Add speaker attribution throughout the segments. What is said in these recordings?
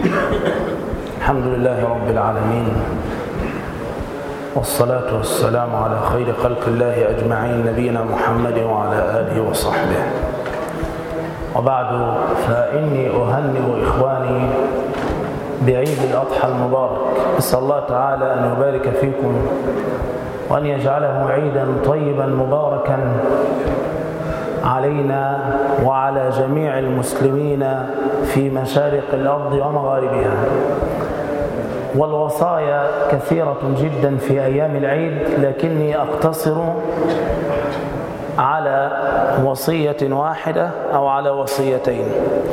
Speaker 1: الحمد لله رب العالمين والصلاة والسلام على خير خلق الله أجمعين نبينا محمد وعلى آله وصحبه وبعد فإني أهنئ إخواني بعيد الأضحى المبارك أسأل الله تعالى أن يبارك فيكم وأن يجعله عيدا طيبا مباركا علينا وعلى جميع المسلمين في مشارق الأرض ومغاربها والوصايا كثيرة جدا في أيام العيد لكني أقتصر على وصية واحدة أو على وصيتين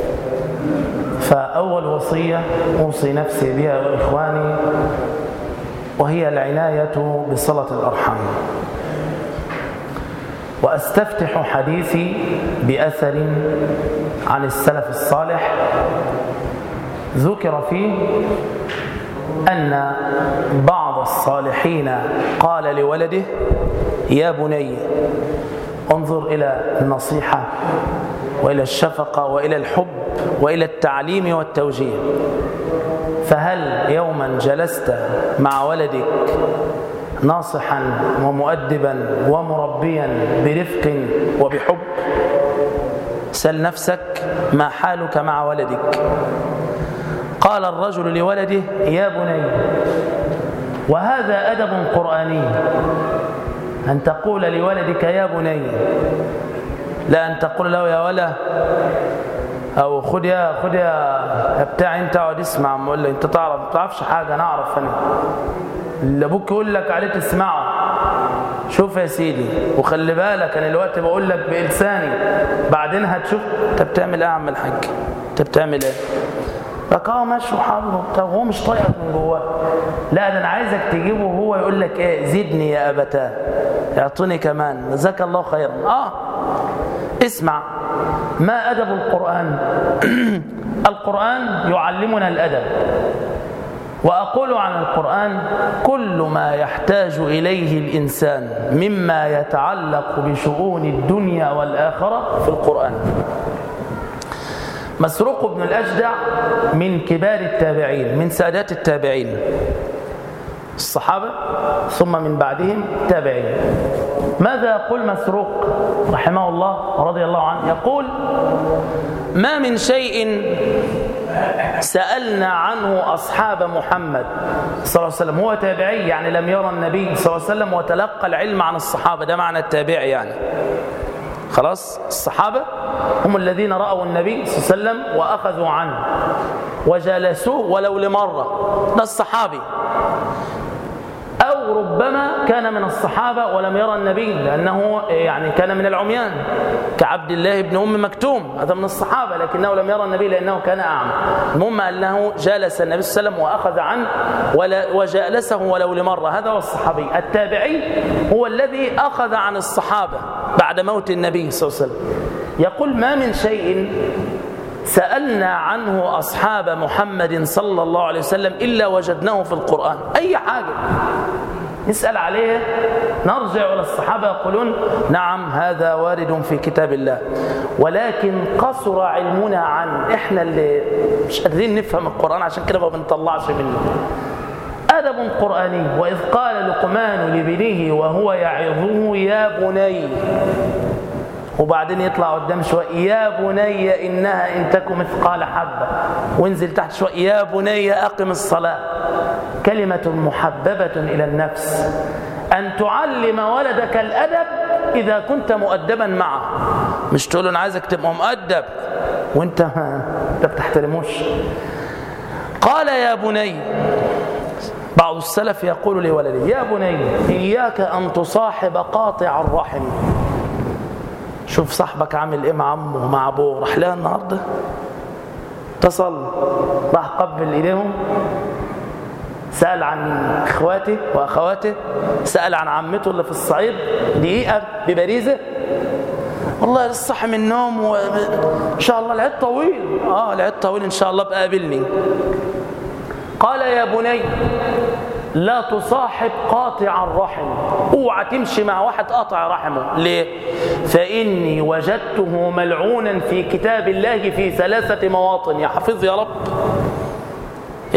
Speaker 1: فأول وصية أوصي نفسي بها وإخواني وهي العناية بصلة الأرحام وأستفتح حديثي بأثر عن السلف الصالح ذكر فيه أن بعض الصالحين قال لولده يا بني انظر إلى النصيحة وإلى الشفقة وإلى الحب وإلى التعليم والتوجيه فهل يوما جلست مع ولدك ناصحا ومؤدبا ومربيا برفق وبحب سل نفسك ما حالك مع ولدك قال الرجل لولده يا بني وهذا أدب قرآني أن تقول لولدك يا بني لا أن تقول له يا ولا أو خد يا خد يا بتاع أنت اقعد اسمع أقول له أنت تعرف ما تعرفش حاجة أنا أعرف أنا اللي أبوك يقول لك عليه تسمعه شوف يا سيدي وخلي بالك أنا دلوقتي بقول لك بلساني بعدين هتشوف أنت بتعمل إيه يا عم الحاج أنت بتعمل إيه لك اه ماشي وحاضر وبتاع وهو مش طايقك من جواه لا ده انا عايزك تجيبه وهو يقول لك ايه زدني يا ابتاه اعطني كمان جزاك الله خيرا اه اسمع ما ادب القران القران يعلمنا الادب واقول عن القران كل ما يحتاج اليه الانسان مما يتعلق بشؤون الدنيا والاخره في القران مسروق بن الأجدع من كبار التابعين من سادات التابعين الصحابة ثم من بعدهم تابعين ماذا يقول مسروق رحمه الله رضي الله عنه يقول ما من شيء سألنا عنه أصحاب محمد صلى الله عليه وسلم هو تابعي يعني لم يرى النبي صلى الله عليه وسلم وتلقى العلم عن الصحابة ده معنى التابعي يعني خلاص الصحابة هم الذين رأوا النبي صلى الله عليه وسلم وأخذوا عنه وجالسوه ولو لمرة ده الصحابي أو ربما كان من الصحابة ولم يرى النبي لأنه يعني كان من العميان كعبد الله بن أم مكتوم هذا من الصحابة لكنه لم يرى النبي لأنه كان أعمى المهم أنه جالس النبي صلى الله عليه وسلم وأخذ عنه ولا وجالسه ولو لمرة هذا هو الصحابي التابعي هو الذي أخذ عن الصحابة بعد موت النبي صلى الله عليه وسلم يقول ما من شيء سألنا عنه أصحاب محمد صلى الله عليه وسلم إلا وجدناه في القرآن أي حاجة نسأل عليه نرجع إلى الصحابة يقولون نعم هذا وارد في كتاب الله ولكن قصر علمنا عن إحنا اللي مش قادرين نفهم القرآن عشان كده ما بنطلعش منه أدب قرآني وإذ قال لقمان لبنيه وهو يعظه يا بني وبعدين يطلع قدام شوية يا بني إنها إن تك مثقال حبة وانزل تحت شوية يا بني أقم الصلاة كلمة محببة إلى النفس أن تعلم ولدك الأدب إذا كنت مؤدبا معه مش تقول له أنا عايزك تبقى مؤدب وانت ما بتحترموش قال يا بني بعض السلف يقول لولده يا بني إياك أن تصاحب قاطع الرحم شوف صاحبك عامل ايه مع عمه ومع ابوه راح لها النهارده اتصل راح قبل ايديهم سأل عن اخواته واخواته سأل عن عمته اللي في الصعيد دقيقة ببريزة والله لسه صاحي من النوم و... ان شاء الله العيد طويل اه العيد طويل ان شاء الله بقابلني قال يا بني لا تصاحب قاطع الرحم اوعى تمشي مع واحد قاطع رحمه ليه فاني وجدته ملعونا في كتاب الله في ثلاثه مواطن يا حفظ يا رب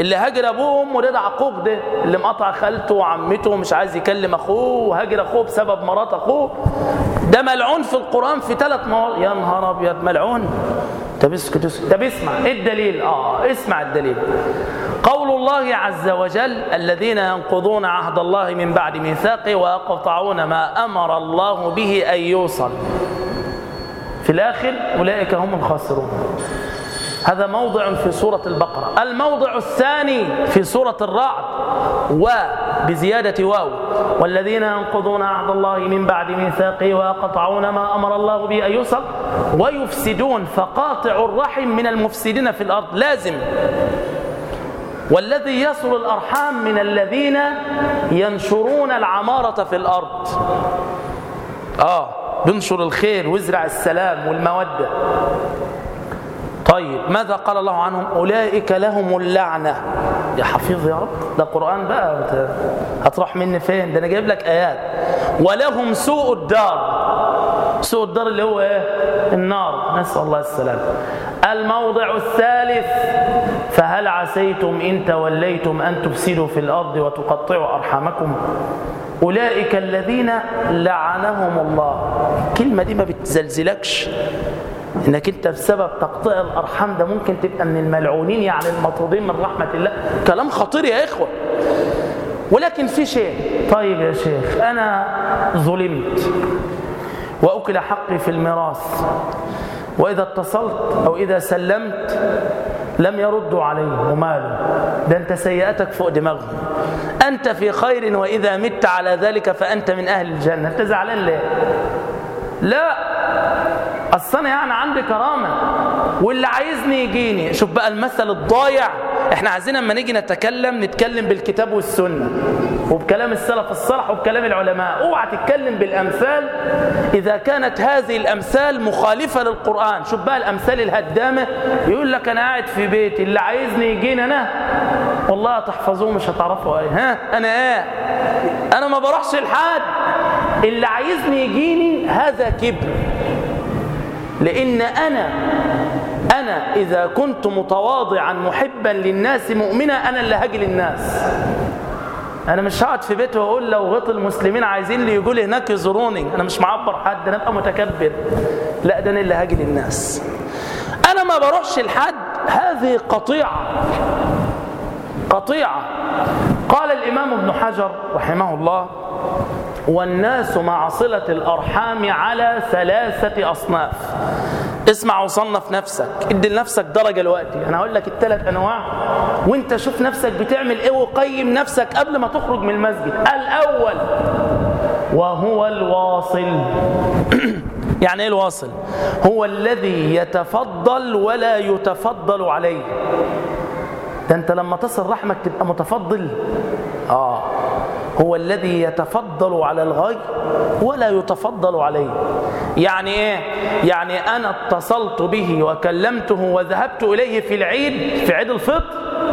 Speaker 1: اللي هاجر ابوه وامه ده, ده عقوق ده اللي مقطع خالته وعمته ومش عايز يكلم اخوه وهاجر اخوه بسبب مرات اخوه ده ملعون في القران في ثلاث مواضع يا نهار ابيض ملعون طب اسكت اسكت طب اسمع ايه الدليل اه اسمع الدليل قول الله عز وجل الذين ينقضون عهد الله من بعد ميثاقه ويقطعون ما امر الله به ان يوصل في الاخر اولئك هم الخاسرون هذا موضع في سورة البقرة الموضع الثاني في سورة الرعد وبزيادة واو والذين ينقضون عهد الله من بعد ميثاقه ويقطعون ما أمر الله به أن يوصل ويفسدون فقاطع الرحم من المفسدين في الأرض لازم والذي يصل الأرحام من الذين ينشرون العمارة في الأرض آه بنشر الخير ويزرع السلام والمودة طيب ماذا قال الله عنهم أولئك لهم اللعنة يا حفيظ يا رب ده قرآن بقى هتروح مني فين ده أنا جايب لك آيات ولهم سوء الدار سوء الدار اللي هو ايه النار نسأل الله السلام الموضع الثالث فهل عسيتم إن توليتم أن تفسدوا في الأرض وتقطعوا أرحامكم أولئك الذين لعنهم الله الكلمة دي ما بتزلزلكش انك انت بسبب تقطيع الارحام ده ممكن تبقى من الملعونين يعني المطرودين من رحمه الله كلام خطير يا اخوه ولكن في شيء طيب يا شيخ انا ظلمت واكل حقي في الميراث واذا اتصلت او اذا سلمت لم يردوا علي وماله ده انت سيئاتك فوق دماغهم انت في خير واذا مت على ذلك فانت من اهل الجنه انت زعلان ليه لا اصل انا يعني عندي كرامه واللي عايزني يجيني شوف بقى المثل الضايع احنا عايزين اما نيجي نتكلم نتكلم بالكتاب والسنه وبكلام السلف الصالح وبكلام العلماء اوعى تتكلم بالامثال اذا كانت هذه الامثال مخالفه للقران شوف بقى الامثال الهدامه يقول لك انا قاعد في بيتي اللي عايزني يجيني انا والله تحفظوه مش هتعرفوا ايه ها انا ايه انا ما بروحش لحد اللي عايزني يجيني هذا كبر لان انا انا اذا كنت متواضعا محبا للناس مؤمنا انا اللي هاجي للناس انا مش هقعد في بيتي واقول لو غط المسلمين عايزين لي يقول هناك يزوروني انا مش معبر حد انا ابقى متكبر لا ده انا اللي هاجي للناس انا ما بروحش لحد هذه قطيعه قطيعه قال الامام ابن حجر رحمه الله والناس مع صلة الأرحام على ثلاثة أصناف اسمع وصنف نفسك ادي لنفسك درجة دلوقتي أنا هقول لك الثلاث أنواع وانت شوف نفسك بتعمل ايه وقيم نفسك قبل ما تخرج من المسجد الأول وهو الواصل يعني ايه الواصل هو الذي يتفضل ولا يتفضل عليه ده انت لما تصل رحمك تبقى متفضل اه هو الذي يتفضل على الغير ولا يتفضل عليه يعني ايه يعني انا اتصلت به وكلمته وذهبت اليه في العيد في عيد الفطر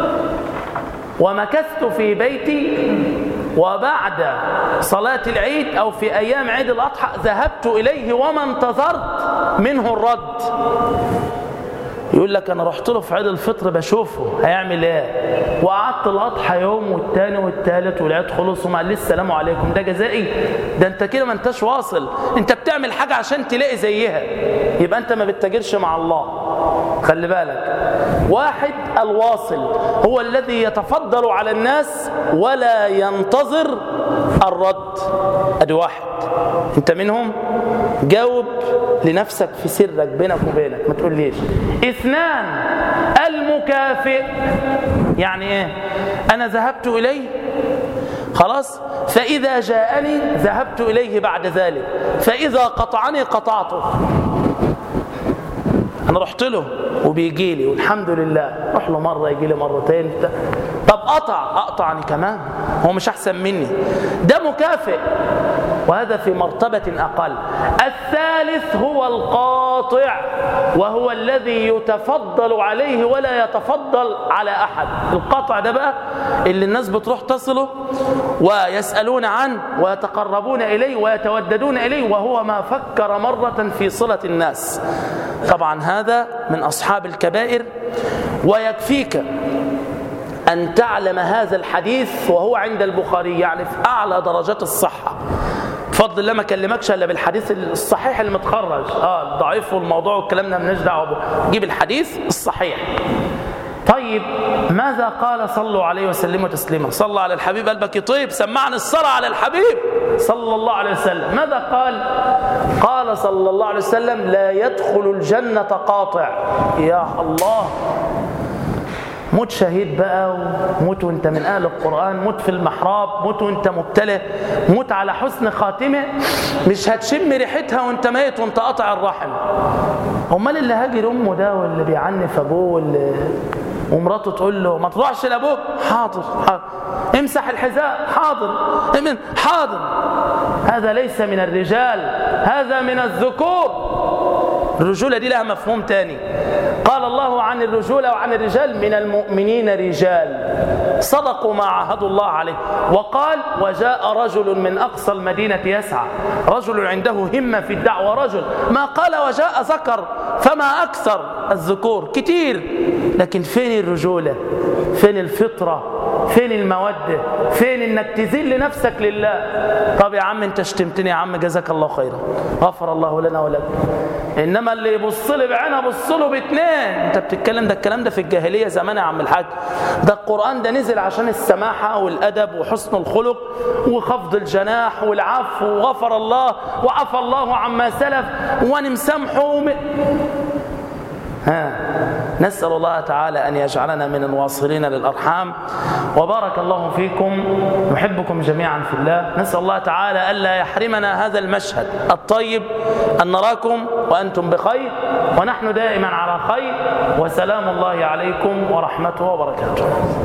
Speaker 1: ومكثت في بيتي وبعد صلاة العيد أو في أيام عيد الأضحى ذهبت إليه وما انتظرت منه الرد يقول لك انا رحت له في عيد الفطر بشوفه هيعمل ايه وقعدت الاضحى يوم والتاني والتالت والعيد خلص وما قال لي السلام عليكم ده جزائي ده انت كده ما انتش واصل انت بتعمل حاجه عشان تلاقي زيها يبقى انت ما بتتاجرش مع الله خلي بالك واحد الواصل هو الذي يتفضل على الناس ولا ينتظر الرد ادي واحد انت منهم جاوب لنفسك في سرك بينك وبينك ما تقوليش اثنان المكافئ يعني ايه انا ذهبت اليه خلاص فاذا جاءني ذهبت اليه بعد ذلك فاذا قطعني قطعته انا رحت له وبيجي لي والحمد لله روح له مره يجي لي مرتين طب قطع اقطعني كمان هو مش احسن مني ده مكافئ وهذا في مرتبة أقل الثالث هو القاطع وهو الذي يتفضل عليه ولا يتفضل على أحد القاطع ده بقى اللي الناس بتروح تصله ويسألون عنه ويتقربون إليه ويتوددون إليه وهو ما فكر مرة في صلة الناس طبعا هذا من أصحاب الكبائر ويكفيك أن تعلم هذا الحديث وهو عند البخاري يعني في أعلى درجات الصحة بفضل الله ما كلمكش الا بالحديث الصحيح المتخرج اه الضعيف والموضوع والكلام ده مالناش دعوه به جيب الحديث الصحيح طيب ماذا قال صلوا عليه وسلموا تسليما صلى على الحبيب قلبك يطيب سمعني الصلاة على الحبيب صلى الله عليه وسلم ماذا قال قال صلى الله عليه وسلم لا يدخل الجنة قاطع يا الله موت شهيد بقى وموت وانت من اهل القران موت في المحراب موت وانت مبتلى موت على حسن خاتمه مش هتشم ريحتها وانت ميت وانت قاطع الرحم امال اللي هاجر امه ده واللي بيعنف ابوه واللي ومراته تقول له ما تروحش لابوك حاضر حاضر امسح الحذاء حاضر امن حاضر هذا ليس من الرجال هذا من الذكور الرجولة دي لها مفهوم تاني قال الله عن الرجولة وعن الرجال من المؤمنين رجال صدقوا ما عاهدوا الله عليه وقال وجاء رجل من أقصى المدينة يسعى رجل عنده همة في الدعوة رجل ما قال وجاء ذكر فما أكثر الذكور كتير لكن فين الرجولة فين الفطرة فين المودة فين انك تذل نفسك لله طب يا عم انت شتمتني يا عم جزاك الله خيرا غفر الله لنا ولك انما اللي يبص لي بعينها بص له باثنين انت بتتكلم ده الكلام ده في الجاهليه زمان يا عم الحاج ده القران ده نزل عشان السماحه والادب وحسن الخلق وخفض الجناح والعفو وغفر الله وعفى الله عما سلف ونمسامحه ها نسأل الله تعالى أن يجعلنا من الواصلين للأرحام وبارك الله فيكم نحبكم جميعا في الله نسأل الله تعالى ألا يحرمنا هذا المشهد الطيب أن نراكم وأنتم بخير ونحن دائما على خير وسلام الله عليكم ورحمته وبركاته